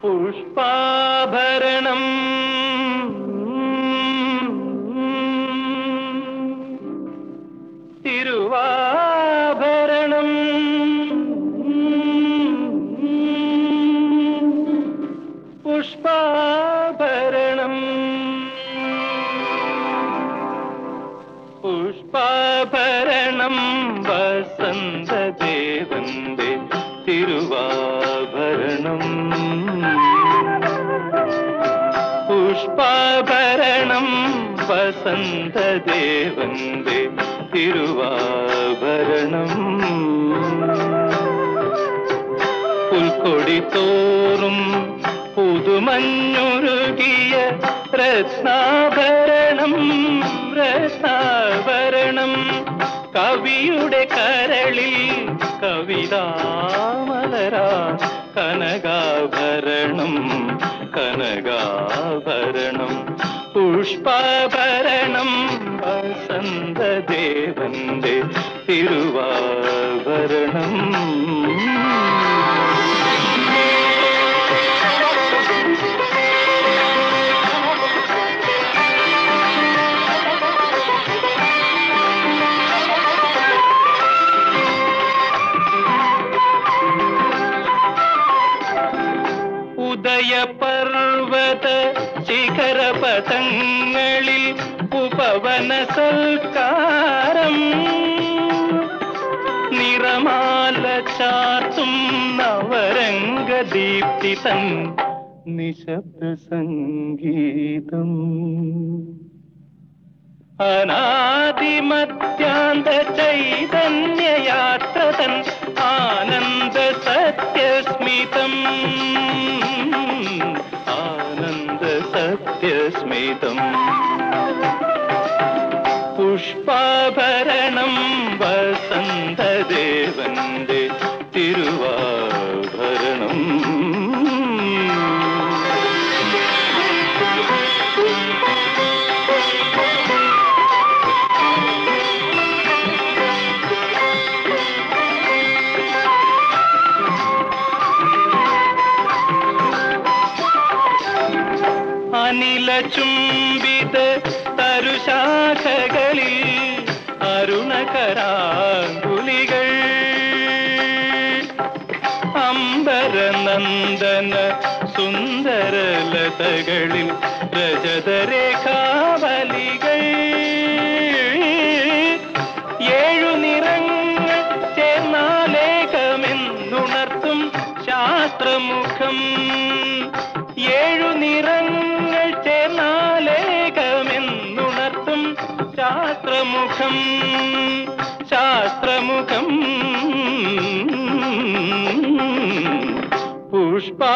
പുഷ്പാഭരണം തിരുവാഭരണം പുഷ്പാഭരണം പുഷ്പാഭരണം വസന്തദേവന്റെ തിരുവാഭരണം പുഷ്പാഭരണം വസന്തദേവന്റെ തിരുവാഭരണം പുൽക്കൊടി തോറും പുതുമഞ്ഞുരുകിയ രത്നാഭരണം രത്നാഭരണം കവിയുടെ കരളിൽ കവിതാമലരാ കനകാഭരണം കനകാഭരണം പുഷ്പാഭരണം വസന്തദേവന്റെ തിരുവാഭരണം ഉദയപർവത ശിഖരപഥങ്ങളിൽ ഉപവന സൽക്കാരം നിറമാല ചാർത്തും നവരംഗദീപ്തി തൻ നിശബ്ദ സംഗീതം അനാദിമത്യാന്ത ചൈതന്യയാത്ര തൻ ആനന്ദ സത്യസ്മിതം ആനന്ദ സത്യസ്മിതം പുഷ്പാഭരണം വസന്തദേവന്റെ തിരുവാഭരണം അനില ചുംബിത തരുശാഖകളിൽ അരുണകരാങ്കുലികൾ അംബരനന്ദന സുന്ദരലതകളിൽ രജതരേഖാവലികൾ ഏഴു നിറങ്ങൾ ചേർന്നാലേഖമെന്നുണർത്തും ശാസ്ത്രമുഖം ഏഴു നിറങ്ങൾ ചേർന്നാലേഖമെന്നുണർത്തും ശാസ്ത്രമുഖം ശാസ്ത്രമുഖം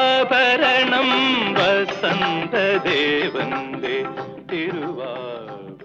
പുഷ്പാഭരണം വസന്തദേവന്റെ തിരുവാഭരണം